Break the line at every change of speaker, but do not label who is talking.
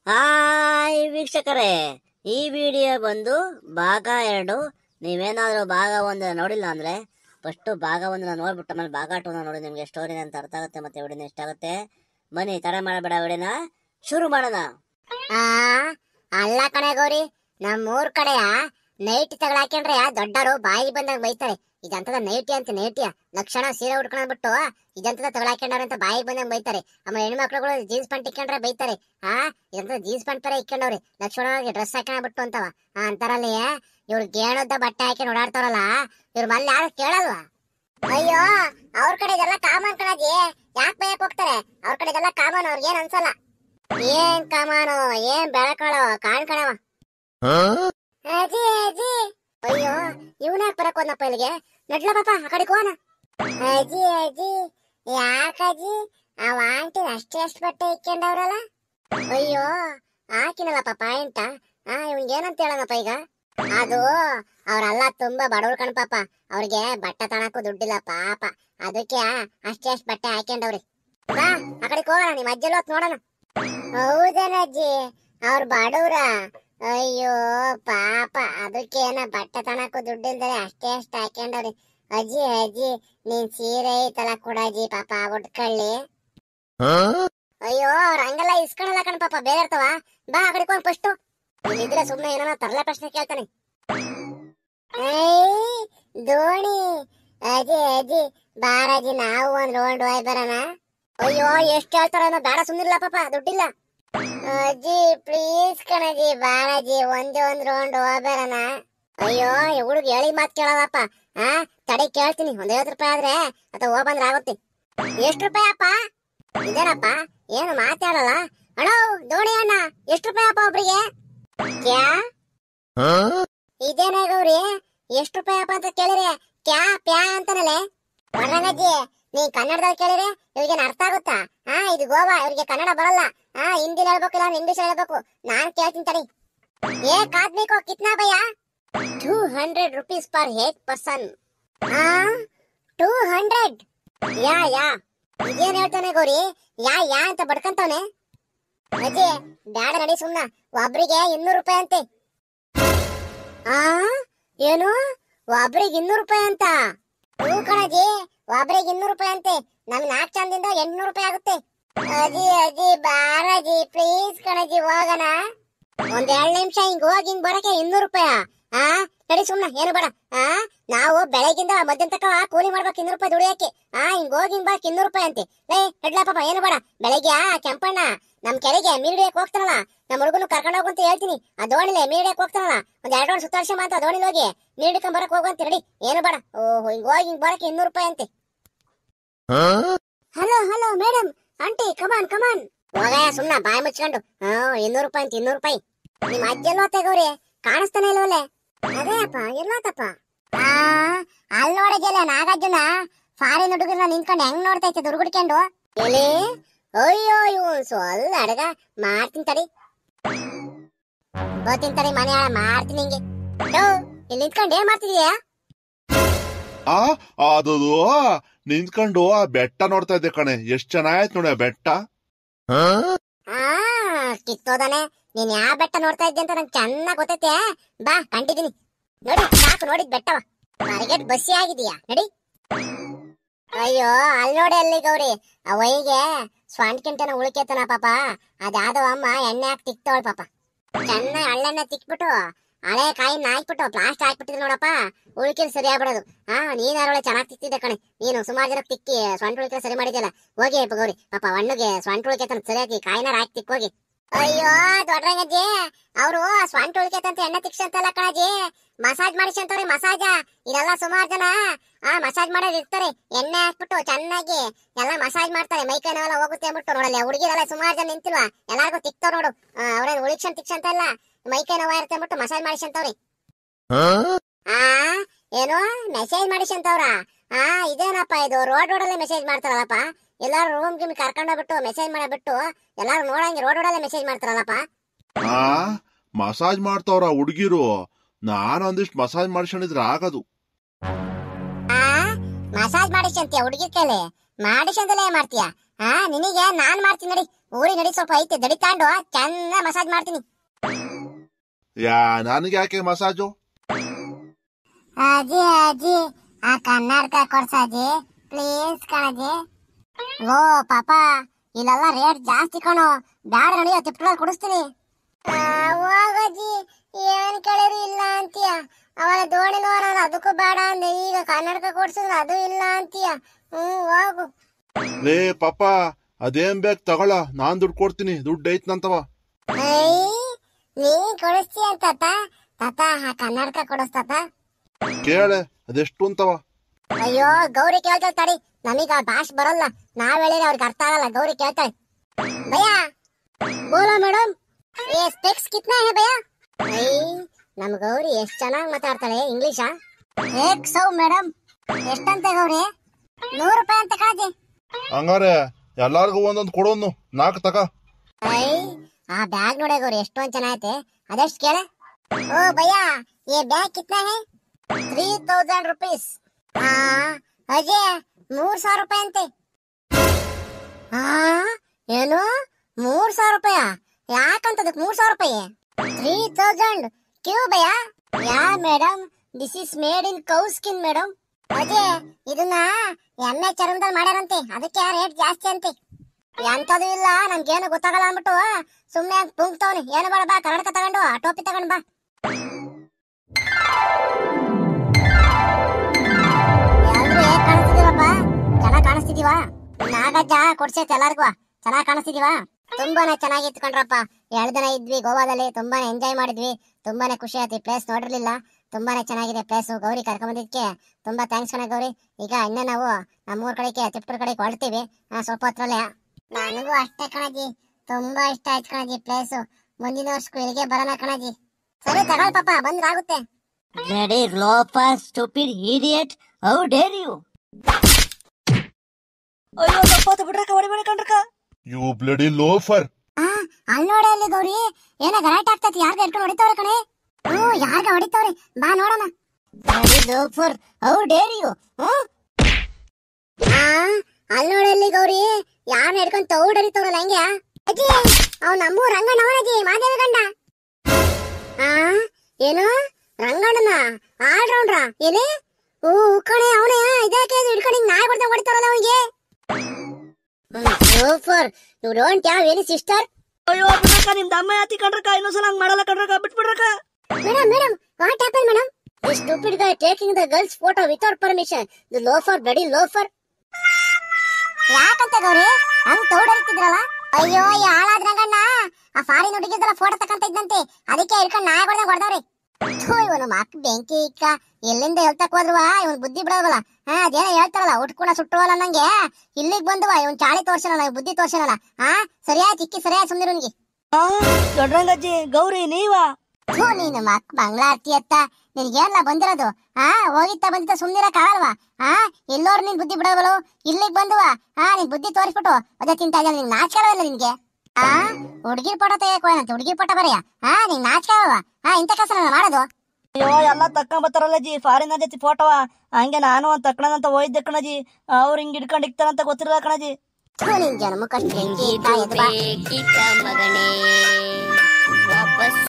Hi ವೀಕ್ಷಕರೇ ಈ video ಬಂದು ಭಾಗ ಎರಡು ನೀವೇನಾದ್ರೂ ಭಾಗ ಒಂದು ನೋಡಿಲ್ಲ ಅಂದ್ರೆ ಫಸ್ಟ್ ಭಾಗ ಒಂದನ್ನ ನೋಡ್ಬಿಟ್ಟು ಆಮೇಲೆ ಭಾಗ ಟೂನ ನೋಡಿ ನಿಮ್ಗೆ ಸ್ಟೋರಿ ಅಂತ ಅರ್ಥ ಆಗುತ್ತೆ ಮತ್ತೆ ವಿಡಿಯೋನ ಇಷ್ಟ ಆಗುತ್ತೆ ಬನ್ನಿ ತಡ ಮಾಡಬೇಡ ವಿಡಿಯೋನ ಶುರು ಮಾಡೋಣ
ಆ ಅಲ್ಲ ಕಣೆ ಗೌರಿ ನಮ್ಮೂರ್ ಕಡೆಯ ನೈಟ್ ತಗೊಳಾಕೊಂಡ್ರೆ ದೊಡ್ಡರು ಬಾಯಿ ಬಂದಾಗ ಬೈತಾರೆ ಇದಂತದ ನೈಟಿ ಅಂತ ನೈಟಿಯ ಲಕ್ಷಣ ಸೀರೆ ಉಟ್ಕೊಂಡ್ಬಿಟ್ಟು ಇದಂತದ ತಗೊಳಾಕೊಂಡವ್ರೆ ಅಂತ ಬಾಯಿ ಬಂದಾಗ ಬೈತಾರೆ ಆಮೇಲೆ ಹೆಣ್ಮಕ್ಳುಗಳು ಜೀನ್ಸ್ ಪ್ಯಾಂಟ್ ಇಕ್ಕೊಂಡ್ರೆ ಬೈತಾರೆ ಆ ಇದಂತದ ಜೀನ್ಸ್ ಪ್ಯಾಂಟ್ ತರ ಇಕ್ಕೊಂಡವ್ರೆ ಲಕ್ಷಣವಾಗಿ ಡ್ರೆಸ್ ಹಾಕೊಂಡ್ಬಿಟ್ಟು ಅಂತವ ಆ ಅಂತಾರಲ್ಲಿ ಇವ್ರು ಗೇಣದ ಬಟ್ಟೆ ಹಾಕಿ ಓಡಾಡ್ತಾರಲ್ಲ ಇವ್ರ ಮಲ್ಲಿ ಯಾರು ಕೇಳಲ್ವಾ ಅಯ್ಯೋ ಅವ್ರ ಕಡೆ ಇದೆಲ್ಲ ಕಾಮನ್ ಕಣಜಿ ಯಾಕೆ ಬೈಯಕ್ ಹೋಗ್ತಾರೆ ಅವ್ರ ಕಡೆ ಇದೆಲ್ಲ ಕಾಮನ್ ಅವ್ರಿಗೆ ಏನ್ ಅನ್ಸಲ್ಲ ಏನ್ ಕಮಾನು ಏನ್ ಬೆಳಕಳು ಕಾಣ್ಕಣವ ಅಜ್ಜಿ ಅಜ್ಜಿ ಅಯ್ಯೋ ಇವನ ಬರಕ್ ಹೋದ್ನಪ್ಪ ಇಲ್ಲಿಗೆ ನಡ್ಲ ಪಾಪ ಆ ಕಡೆ ಹೋನ ಅಜ್ಜಿ ಅಜ್ಜಿ ಯಾಕಜ್ಜಿ ಅವ ಆಂಟಿ ಅಷ್ಟೇ ಅಷ್ಟು ಬಟ್ಟೆ ಇಕ್ಕೊಂಡವ್ರಲ್ಲ ಅಯ್ಯೋ ಹಾಕಿನಲ್ಲಪ್ಪ ಪಾಯಿಂಟ ಆ ಇವ್ನಿಗೆ ಏನಂತ ಹೇಳೋಣಪ್ಪ ಈಗ ಅದು ಅವ್ರಲ್ಲ ತುಂಬಾ ಬಡವ್ರು ಕಣ್ ಪಾಪ ಅವ್ರಿಗೆ ಬಟ್ಟೆ ತಣಕ್ಕೂ ದುಡ್ಡಿಲ್ಲ ಪಾಪ ಅದಕ್ಕೆ ಅಷ್ಟೇ ಅಷ್ಟು ಬಟ್ಟೆ ಹಾಕೊಂಡವ್ರಿ ಬಾ ಆ ಕಡೆ ಹೋಗೋಣ ನಿಮ್ಮ ಅಜ್ಜಲ್ಲಿ ಹೊತ್ತು ನೋಡೋಣ ಹೌದನಜ್ಜಿ ಅವ್ರ ಬಡವ್ರ ಅಯ್ಯೋ ಪಾಪ ಅದಕ್ಕೇನ ಬಟ್ಟೆ ತನಕ ದುಡ್ಡಿಲ್ದರೆ ಅಷ್ಟೇ ಅಷ್ಟು ಹಾಕೊಂಡವ್ರಿ ಅಜ್ಜಿ ಅಜ್ಜಿ ನೀನ್ ಸೀರೆ ಐತಲ್ಲ ಕೊಡಜ್ಜಿ ಪಾಪ ಉಟ್ಕೊಳ್ಳಿ ಅಯ್ಯೋ ಅವ್ರ ಹಂಗೆಲ್ಲ ಇಸ್ಕೊಳಲ್ಲ ಕಣ್ ಪಾಪ ಬೇರೆ ಇರ್ತವ ಬಾ ಆ ಕಡೆ ಹೋಗ್ ಫಸ್ಟು ಇಲ್ಲಿದ್ರೆ ಸುಮ್ಮನೆ ಏನೋ ತರಲೆ ಪ್ರಶ್ನೆ ಕೇಳ್ತಾನೆ ಏಯ್ ದೋಣಿ ಅಜ್ಜಿ ಅಜ್ಜಿ ಬಾರಜ್ಜಿ ನಾವು ಒಂದ್ ರೌಂಡ್ ಹೋಯ್ ಬರೋಣ ಅಯ್ಯೋ ಎಷ್ಟು ಹೇಳ್ತಾರ ಬೇಡ ಸುಮ್ಮನಿಲ್ಲ ಪಾಪ ದುಡ್ಡಿಲ್ಲ ಅಜ್ಜಿ ಪ್ಲೀಸ್ ಕಣಜ್ಜಿ ಬಾರಜ್ಜಿ ಒಂದೇ ಒಂದ್ ರೌಂಡ್ ಹೋಗ್ಬೇರಣ ಅಯ್ಯೋ ಈ ಹುಡುಗ ಹೇಳಿ ಮಾತ್ ಕೇಳಲ್ಲಪ್ಪ ಆ ತಡಿ ಕೇಳ್ತೀನಿ ಒಂದ್ ಐವತ್ತು ರೂಪಾಯಿ ಆದ್ರೆ ಅಥವಾ ಹೋಗ್ ಬಂದ್ರೆ ಆಗುತ್ತೆ ಎಷ್ಟು ರೂಪಾಯಿ ಅಪ್ಪ ಇದೇನಪ್ಪ ಏನು ಮಾತಾಡಲ್ಲ ಅಣ್ಣ ದೋಣಿ ಅಣ್ಣ ಎಷ್ಟು ರೂಪಾಯಿ ಅಪ್ಪ ಒಬ್ರಿಗೆ ಕ್ಯಾ ಇದೇನೇ ಗೌರಿ ಎಷ್ಟು ರೂಪಾಯಿ ಅಪ್ಪ ಅಂತ ಕೇಳಿರಿ ಕ್ಯಾ ಪ್ಯಾ ಅಂತಾನಲೆ ವರಂಗಜ್ಜಿ ನೀ ಕನ್ನಡದಲ್ಲಿ ಕೇಳಿರಿ ಇವ್ರಿಗೆ ಅರ್ಥ ಆಗುತ್ತಾ ಹಾ ಇದು ಗೋವಾ ಇವ್ರಿಗೆ ಕನ್ನಡ ಬರಲ್ಲ ಹಾ ಹಿಂದಿ ಹೇಳ್ಬೇಕು ಇಲ್ಲ ಇಂಗ್ಲಿಷ್ ಹೇಳ್ಬೇಕು ನಾನ್ ಕೇಳ್ತೀನಿ ತಡಿ ಏಕ್ ಆದ್ಮಿಕೋ ಕಿತ್ನಾ ಭಯ್ಯ ಟೂ ಹಂಡ್ರೆಡ್ ರುಪೀಸ್ ಪರ್ ಏಕ್ ಪರ್ಸನ್ ಹಾ ಟೂ ಹಂಡ್ರೆಡ್ ಯಾ ಯಾ ಇದೇನ್ ಹೇಳ್ತಾನೆ ಗೌರಿ ಯಾ ಯಾ ಅಂತ ಬಡ್ಕಂತವ್ನೆ ಅಜ್ಜಿ ಬ್ಯಾಡ ನಡಿ ಸುಮ್ನ ಒಬ್ರಿಗೆ ಇನ್ನೂರು ರೂಪಾಯಿ ಅಂತೆ ಆ ಏನು ಒಬ್ರಿಗೆ ಇನ್ನೂರು ರೂಪಾಯಿ ಅಂತ ಹೂ ಕಣಜಿ ಒಬ್ರಿಗೆ ಇನ್ನೂರು ರೂಪಾಯಿ ಅಂತೆ ನಮ್ ನಾಲ್ಕು ಚಂದಿಂದ ಎಂಟ್ನೂರು ರೂಪಾಯಿ ಆಗುತ್ತೆ ಅಜ್ಜಿ ಅಜ್ಜಿ ಬಾರಜಿ ಪ್ಲೀಸ್ ಕಣಜಿ ಹೋಗಣ ಒಂದ್ ಎರಡ್ ನಿಮಿಷ ಹಿಂಗ್ ಹೋಗಿ ಹಿಂಗ್ ಬರಕ್ಕೆ ಇನ್ನೂರು ರೂಪಾಯ ಆ ನಡಿ ಸುಮ್ನ ಏನು ಬೇಡ ಆ ನಾವು ಬೆಳಗಿಂದ ಮಧ್ಯಾಹ್ನ ತಕ ಕೂಲಿ ಮಾಡ್ಬೇಕು ಇನ್ನೂರು ರೂಪಾಯಿ ದುಡಿಯಕ್ಕೆ ಆ ಹಿಂಗ್ ಹೋಗಿ ಹಿಂಗ್ ಬರಕ್ ಇನ್ನೂರು ರೂಪಾಯಿ ಅಂತೆ ಲೇ ನಡ್ಲಾ ಪಾಪ ಏನು ಬೇಡ ಬೆಳಗ್ಗೆ ಆ ಕೆಂಪಣ್ಣ ನಮ್ ಕೆರೆಗೆ ಮೀಡಿಯಕ್ ಹೋಗ್ತಾನಲ್ಲ ನಮ್ಮ ಹುಡುಗನು ಕರ್ಕೊಂಡು ಹೋಗು ಅಂತ ಹೇಳ್ತೀನಿ ಆ ದೋಣಿಲೆ ಮೀಡಿಯಕ್ ಹೋಗ್ತಾನಲ್ಲ ಒಂದ್ ಎರಡು ರೌಂಡ್ ಸುತ್ತಾಡ್ಸಿ ಅಂತ ದೋಣಿಲಿ ಹೋಗಿ ಮೀಡಿಕೊಂಡ್ ಬರಕ್ ಹೋಗು ಅಂತ ನಡಿ ಏನು ಬೇಡ ಓಹೋ ಹಿಂಗ್ ಹೋಗಿ ಹಿಂಗ್ ಬರಕ್ಕೆ ಇನ್ನೂರು ರೂಪಾಯಿ ಅಂತೆ hello hello madam aunty come on come on ಹೋಗಯ್ಯ ಸುಮ್ನ ಬಾಯಿ ಮುಚ್ಕೊಂಡು ಹ್ಮ್ ಇನ್ನೂರು ರೂಪಾಯಿ ಅಂತ ಇನ್ನೂರು ರೂಪಾಯಿ ನಿಮ್ ಅಜ್ಜಿ ಎಲ್ಲೋತೆ ಗೌರಿ ಕಾಣಿಸ್ತಾನೆ ಇಲ್ವಲೆ ಅದೇ ಅಪ್ಪ ಎಲ್ಲೋತಪ್ಪ ಆ ಅಲ್ಲಿ ನೋಡಿದ್ಯಲ್ಲ ನಾಗಜ್ಜನ ಫಾರಿನ್ ಹುಡುಗರನ್ನ ನಿಂತ್ಕೊಂಡು ಹೆಂಗ್ ನೋಡ್ತೈತೆ ದುರ್ಗುಡ್ಕೊಂಡು ಎಲ್ಲಿ ಅಯ್ಯೋ ಇವನ್ ಸ್ವಲ್ಪ ಅಡಗ ಮಾಡ್ತೀನಿ ತಡಿ ಬರ್ತೀನಿ ತಡಿ ಮನೆ ಹಾಳ ಮಾಡ್ತೀನಿ ಹಿಂಗೆ ಯೋ, ಇಲ್ಲಿ ನಿಂತ್ಕೊಂಡು ಏನ್ ಮಾಡ್ತಿದೀಯಾ
ಆ ಅದು ನಿಂತ್ಕೊಂಡು ಆ ಬೆಟ್ಟ ನೋಡ್ತಾ ಇದ್ದೆ ಕಣೆ ಎಷ್ಟ್ ಚೆನ್ನಾಯ್ತು ನೋಡಿ ಆ ಬೆಟ್ಟ
ಆ ಕಿತ್ತೋದಾನೆ ನೀನ್ ಯಾವ ಬೆಟ್ಟ ನೋಡ್ತಾ ಇದ್ದೆ ಅಂತ ನಂಗೆ ಚೆನ್ನಾಗ್ ಗೊತ್ತೈತೆ ಬಾ ಕಂಟಿದ್ದೀನಿ ನೋಡಿ ಸಾಕು ನೋಡಿದ್ ಬೆಟ್ಟವ ಮಾರ್ಕೆಟ್ ಬಸ್ಸಿ ಆಗಿದೀಯಾ ನಡಿ ಅಯ್ಯೋ ಅಲ್ಲಿ ನೋಡಿ ಅಲ್ಲಿ ಗೌರಿ ಅವೈಗೆ ಸ್ವಂಟ್ಕಿಂತನ ಉಳ್ಕೇತನ ಪಾಪ ಅದಾದವ ಅಮ್ಮ ಎಣ್ಣೆ ಹಾಕಿ ತಿಕ್ತವಳ ಪಾಪ ಚೆನ್ನಾಗಿ ಹಳ್ಳೆಣ್ಣೆ ತಿಕ್ಬಿಟ್ಟು ಹಳೆ ಕಾಯಿ ಹಾಕ್ಬಿಟ್ಟು ಪ್ಲಾಸ್ಟ್ ಹಾಕ್ಬಿಟ್ಟಿದ್ರು ನೋಡಪ್ಪ ಉಳ್ಕಿಲ್ ಸರಿ ಆಗ್ಬಿಡೋದು ಹಾ ನೀನ್ ಯಾರೊಳೆ ಚೆನ್ನಾಗಿ ತಿಕ್ತಿದ್ದೆ ಕಣೆ ನೀನು ಸುಮಾರು ಜನ ತಿಕ್ಕಿ ಸ್ವಂಟ ಉಳ್ಕೆ ಸರಿ ಮಾಡಿದ್ಯಲ್ಲ ಹೋಗಿ ಅಪ್ಪ ಗೌರಿ ಪಾಪ ಹಣ್ಣುಗೆ ಸ್ವಂಟ ಉಳ್ಕೆತನ ಸರಿಯಾಗಿ ಕಾಯಿನಾರ ಹಾಕಿ ತಿಕ್ ಹೋಗಿ ಅಯ್ಯೋ ದೊಡ್ಡರಂಗಜ್ಜಿ ಅವರು ಸ್ವಂಟ ಉಳ್ಕೆತಂತ ಎಣ್ಣೆ ತಿಕ್ಸಂತಲ್ಲ ಕಣಜ್ಜಿ ಮಸಾಜ್ ಮಾಡಿಸಂತವ್ರಿ ಮಸಾಜ ಇದೆಲ್ಲ ಸುಮಾರು ಜನ ಆ ಮಸಾಜ್ ಮಾಡೋದು ಇರ್ತಾರೆ ಎಣ್ಣೆ ಹಾಕ್ಬಿಟ್ಟು ಚೆನ್ನಾಗಿ ಎಲ್ಲ ಮಸಾಜ್ ಮಾಡ್ತಾರೆ ಮೈ ಕೈ ನೋವೆಲ್ಲ ಹೋಗುತ್ತೆ ಅಂದ್ಬಿಟ್ಟು ನೋಡಲ್ಲ ಹುಡುಗಿರೆಲ್ಲ ಸುಮಾರು ಜನ ನಿಂತಿಲ್ವಾ ಎಲ್ಲಾರ್ಗು ತಿಕ್ತಾವ್ ನೋಡು ಅವ್ರೇನ್ ಉಳಿಕ್ಷನ್ ತಿಕ್ಸಂತ ಇಲ್ಲ ಮೈ ಕೈ ನೋವ ಇರುತ್ತೆ ಅಂದ್ಬಿಟ್ಟು ಮಸಾಜ್ ಮಾಡಿಸಂತವ್ರಿ ಆ ಏನು ಮೆಸೇಜ್ ಮಾಡಿಸಂತವ್ರ ಆ ಇದೇನಪ್ಪ ಇದು ರೋಡ್ ರೋಡಲ್ಲೇ ಮೆಸೇಜ್ ಮಾಡ್ತಾರಲ್ಲಪ್ಪ ಎಲ್ಲಾರು ರೂಮ್ ಗಿಮ್ ಕರ್ಕೊಂಡೋಗ್ಬಿಟ್ಟು ಮೆಸೇಜ್ ಮಾಡಬಿಟ್ಟು ಎಲ್ಲಾರು ನೋಡಂಗೆ ರೋಡ್ ರೋಡಲ್ಲೇ ಮೆಸೇಜ್ ಮಾಡ್ತಾರಲ್ಲಪ್ಪ
ಆ ಮಸಾಜ್ ಮಾಡ್ತಾವ್ರ ಹುಡುಗಿರು ನಾನು ಒಂದಿಷ್ಟು ಮಸಾಜ್ ಮಾಡ್ಕೊಂಡಿದ್ರೆ ಆಗದು
ಆ ಮಸಾಜ್ ಮಾಡಿಸಂತೀಯ ಹುಡುಗಿ ಕೈಲಿ ಮಾಡಿಸಂದಲೇ ಮಾಡ್ತೀಯ ಆ ನಿನಗೆ ನಾನ್ ಮಾಡ್ತೀನಿ ನಡಿ ಊರಿಗೆ ನಡಿ ಸ್ವಲ್ಪ ಐತೆ ದಡಿ ತಾಂಡು ಚೆನ್ನಾಗಿ ಮಸಾಜ್ ಮಾಡ್ತೀನಿ
ಯಾ ನನಗೆ ಯಾಕೆ ಮಸಾಜು
ಅಜ್ಜಿ ಅಜ್ಜಿ ಆ ಕನ್ನಡಕ ಕೊಡ್ಸಜ್ಜಿ ಪ್ಲೀಸ್ ಕಣಜ್ಜಿ ಓ ಪಾಪ ಇಲ್ಲೆಲ್ಲ ರೇಟ್ ಜಾಸ್ತಿ ಕಣೋ ಬ್ಯಾಡ ನೋಡಿ ತಿಪ್ಪಳ ಕೊಡಿಸ್ತೀನಿ ಹೋಗಜ್ಜಿ ಏನ್ ಕೇಳಿದ್ರು ಇಲ್ಲ ಅಂತೀಯ ಅವಳ ದೋಣಿ ನೋಡ ಅದಕ್ಕೂ ಬೇಡ ಅಂದೆ ಈಗ ಕನ್ನಡಕ ಕೊಡ್ಸಿದ್ರೆ ಅದು ಇಲ್ಲ ಅಂತೀಯ ಹ್ಮ್ ಹೋಗು
ಲೇ ಪಾಪ ಅದೇನ್ ಬೇಕು ತಗೊಳ ನಾನ್ ದುಡ್ಡು ಕೊಡ್ತೀನಿ ದುಡ್ಡು ಐತ್ ನಂತವ
ಐ ನೀ ಕೊಡಿಸ್ತೀಯ ತಾತ ತಾತ ಆ ಕನ್ನಡಕ ಕೊಡಿಸ್ತಾತ
ಕೇಳೆ ಅದೆಷ್ಟು ಅಂತವ
ಅಯ್ಯೋ ಗೌರಿ ಕೇಳ್ತಾಳೆ ತಡಿ ನಮೀಗ ಆ ಭಾಷೆ ಬರಲ್ಲ ನಾವ್ ಹೇಳಿದ್ರೆ ಅವ್ರಿಗೆ ಅರ್ಥ ಆಗಲ್ಲ ಗೌರಿ ಕೇಳ್ತಾಳೆ ಭಯ ಬೋಲೋ ಮೇಡಮ್ ಏ ಸ್ಪೆಕ್ಸ್ ಕಿತ್ನಾ ಹೇ ಭಯ ಐ ನಮ್ ಗೌರಿ ಎಷ್ಟ್ ಚೆನ್ನಾಗಿ ಮಾತಾಡ್ತಾಳೆ ಇಂಗ್ಲಿಷಾ ಏಕ್ ಸೌ ಮೇಡಮ್ ಎಷ್ಟಂತೆ ಗೌರಿ ನೂರು ರೂಪಾಯಿ ಅಂತ ಕಾಜಿ
ಹಂಗಾರೆ ಎಲ್ಲಾರ್ಗು ಒಂದೊಂದು ಕೊಡೋನು ನಾಲ್ಕು ತಕ
ಐ ಆ ಬ್ಯಾಗ್ ನೋಡೆ ಗೌರಿ ಎಷ್ಟೊಂದ್ ಚೆನ್ನಾಗೈತೆ ಅದೆಷ್ಟು ಕೇಳೆ ಓ ಭಯ್ಯ ये ಬ್ಯಾಗ್ ಕಿತ್ನಾ ಹೇ ತ್ರೀ ತೌಸಂಡ್ ರುಪೀಸ್ ಆ ಅಜಯ್ ಮೂರ್ ಸಾವಿರ ರೂಪಾಯಿ ಅಂತೆ ಆ ಏನು ಮೂರ್ ಸಾವಿರ ರೂಪಾಯ ಯಾಕಂತದಕ್ ಮೂರ್ ಸಾವಿರ ರೂಪಾಯಿ ತ್ರೀ ತೌಸಂಡ್ ಕ್ಯೂ ಭಯ ಯಾ madam this is made in cow skin madam Ajay ಇದನ್ನ ಎಮ್ಮೆ ಚರ್ಮದಲ್ಲಿ ಮಾಡ್ಯಾರಂತೆ ಅದಕ್ಕೆ ರೇಟ್ ಜಾಸ್ತಿ ಅಂತೆ ಎಂತದು ಇಲ್ಲ ನಮ್ಗೇನು ಗೊತ್ತಾಗಲ್ಲ ಅಂದ್ಬಿಟ್ಟು ಸುಮ್ನೆ ಪುಂಕ್ತವ್ನಿ ಏನು ಬೇಡ ಬಾ ಕನ್ನಡಕ ತಗೊಂಡು ಆ ಟೋಪಿ ತಗೊಂಡ್ ಬಾ ಎಲ್ರು ಹೇಗ್ ಕಾಣಿಸ್ತಿದೀವಪ್ಪ ಚೆನ್ನಾಗ್ ಕಾಣಿಸ್ತಿದೀವ ನಾಗಜ್ಜ ಕೊಡ್ಸೈತೆ ಎಲ್ಲಾರ್ಗು ಚೆನ್ನಾಗ್ ಕಾಣಿಸ್ತಿದೀವ ತುಂಬಾನೇ ಚೆನ್ನಾಗಿತ್ತು ಕಣ್ರಪ್ಪ ಎರಡ್ ದಿನ ಇದ್ವಿ ಗೋವಾದಲ್ಲಿ ತುಂಬಾನೇ ಎಂಜಾಯ್ ಮಾಡಿದ್ವಿ ತುಂಬಾನೇ ಖುಷಿ ಆಯ್ತು ಪ್ಲೇಸ್ ನೋಡಿರ್ಲಿಲ್ಲ ತುಂಬಾನೇ ಚೆನ್ನಾಗಿದೆ ಪ್ಲೇಸ್ ಗೌರಿ ಕರ್ಕೊಂಬಂದಿದ್ಕೆ ತುಂಬಾ ಥ್ಯಾಂಕ್ಸ್ ಕಣ ಗೌರಿ ಈಗ ಇನ್ನೇ ನಾವು ನಮ್ಮೂರ್ ಕಡೆಗೆ ತಿಪ್ಟೂರ್ ಕಡೆಗೆ ಹೊರಡ್ತೀವಿ ಆ, ಸ್ವಲ್ಪ ಹೊತ್ರಲ್ಲೇ ನನಗೂ ಅಷ್ಟೇ ಕಣಜಿ ತುಂಬಾ ಇಷ್ಟ ಆಯ್ತು ಕಣಜಿ ಪ್ಲೇಸ್ ಮುಂದಿನ ವರ್ಷಕ್ಕೂ ಇಲ್ಲಿಗೆ ಬರೋಣ ಕಣಜಿ ಸರಿ ತಗೊಳ್ ಪಾಪ ಬಂದ್ರಾಗುತ್ತೆ
Bloody loafer, stupid idiot. How dare you? ಅಯ್ಯೋ ತಪ್ಪಾತ ಬಿಡ್ರಕ್ಕ ಹೊಡಿಬೇಡ ಕಣ್ರಕ್ಕ
ಯು ಬ್ಲಡಿ ಲೋಫರ್
ಆ ಅಲ್ಲಿ ನೋಡಿ ಅಲ್ಲಿ ಗೌರಿ ಏನೋ ಗಲಾಟೆ ಆಗ್ತೈತಿ ಯಾರ್ಗ ಇಟ್ಕೊಂಡು ಹೊಡಿತಾವ್ರೆ ಕಣೆ ಹ್ಞೂ ಯಾರ್ಗ ಹೊಡಿತಾವ್ರೆ ಬಾ ನೋಡೋಣ
Bloody loafer, how dare you? Huh?
ಆ ಅಲ್ಲಿ ನೋಡಿ ಅಲ್ಲಿ ಗೌರಿ ಯಾರನ್ನ ಹಿಡ್ಕೊಂಡು ತೌಡ್ ಹರಿತಾವ್ರಲ್ಲ ಹಂಗೆ ಅಜ್ಜಿ ಅವ್ ನಮ್ಮೂರ್ ರಂಗಣ್ಣ ಅವನಜ್ಜಿ ಮಾದೇವಿ ಗಂಡ ಆ ಏನು ರಂಗಣ್ಣನ ಆಲ್ರೌಂಡ್ರ ಏನೇ ಓ ಕಣೆ ಅವನೇ ಇದಕ್ಕೆ ಹಿಡ್ಕೊಂಡು ಹಿಂಗ್ ನಾಯಿ ಬರ್ದಂಗ್ ಹೊಡಿತಾರಲ್ಲ ಅವನಿಗೆ super you don't have any sister
ಅಯ್ಯೋ ಬಿಡ್ರಕ್ಕ ನಿಮ್ ದಮ್ಮ ಯಾತಿ ಕಣ್ರಕ್ಕ ಇನ್ನೊಂದ್ಸಲ ಹಂಗ್ ಮಾಡಲ್ಲ ಕಣ್ರಕ್ಕ ಬಿಟ್ಬಿಡ್ರಕ್ಕ
madam madam what happen madam the stupid guy taking the girls photo without permission the loafer bloody loafer ಯಾಕಂತ ಗೌರಿ ಹಂಗ್ ತೋಡರಿತಿದ್ರಲ್ಲ ಅಯ್ಯೋ ಈ ಹಾಳಾದ್ ರಂಗಣ್ಣ ಆ ಫಾರಿನ್ ಹುಡುಗಿದ್ದಲ್ಲ ಫೋಟೋ ತಕಂತ ಇದ್ದಂತೆ ಅದಕ್ಕೆ ಹಿಡ್ಕೊಂಡು ನಾಯಿ ಹೊಡೆದಂಗ್ ಹೊಡೆದವ್ರಿ ಥೂ ಇವನು ಮಕ್ ಬೆಂಕಿ ಇಕ್ಕ ಎಲ್ಲಿಂದ ಹೇಳ್ತಕ್ ಹೋದ್ರುವ ಇವನ್ ಬುದ್ಧಿ ಬಿಡೋದಲ್ಲ ಹಾ ಅದೇನೋ ಹೇಳ್ತಾರಲ್ಲ ಉಟ್ಕುಣ ಸುಟ್ಟುವಲ್ಲ ನಂಗೆ ಇಲ್ಲಿಗ್ ಬಂದುವ ಇವನ್ ಚಾಳಿ ತೋರ್ಸನಲ್ಲ ಇವ್ನ್ ಬುದ್ಧಿ ತೋರ್ಸನಲ್ಲ ಹಾ ಸರಿಯಾಗಿ ಚಿಕ್ಕಿ ಸರಿಯಾಗಿ ಸುಮ್ನಿರುನ್ಗೆ
ದೊಡ್ಡರಂಗಜ್ಜಿ ಗೌರಿ ನೀವಾ
ಥೂ ನೀನು ಮಕ್ ಮಂಗಳಾರತಿ ಅತ್ತ ನಿನ್ಗೇನಲ್ಲ ಬಂದಿರೋದು ಹಾ ಹೋಗಿತ್ತ ಬಂದಿತ್ತ ಸುಮ್ನಿರಕ್ ಆಗಲ್ವಾ ಹಾ ಎಲ್ಲೋರು ನಿನ್ ಬುದ್ಧಿ ಬಿಡೋಗಳು ಇಲ್ಲಿಗ್ ಬಂದುವ ಹಾ ನಿನ್ ಬುದ್ಧಿ ತೋರಿಸ್ಬಿಟ್ಟು ಅದೇ ತಿಂತಾ ಇದ್ದ ನಿನ್ ನಾಚಿಕೆಲ್ಲ ನಿನ್ಗೆ ಹಾ ಹುಡುಗಿರ್ ಫೋಟೋ ತೆಗಿಯಕ್ ಹೋಯ್ನಂತ ಹುಡುಗಿ ಫೋಟೋ ಬರೆಯ ಹಾ ನಿನ್ ನಾಚಿಕೆ ಅಲ್ವಾ ಹಾ ಇಂಥ ಕೆಲಸ ಮಾಡೋದು
ಅಯ್ಯೋ ಎಲ್ಲ ತಕೊಂಬತ್ತಾರಲ್ಲ ಜಿ ಫಾರಿನ್ ಜೊತೆ ಫೋಟೋವ ಹಂಗೆ ನಾನು ಒಂದ್ ತಕ್ಕಣಂತ ಹೋಯ್ದೆ ಕಣಜಿ ಅವ್ರು ಹಿಂಗ್ ಹಿಡ್ಕೊಂಡ್ ಇಕ್ತಾರಂತ ಗೊತ್ತಿರಲ್ಲ ಕಣಜಿ
ಥೂ ನಿನ್ ಜನ್ಮಕ್ಕಷ್ಟು ಬೆಂಕಿ ಇತ್ತ ಎದ್ಬಾ.
ಮಗನೇ ವಾಪಸ್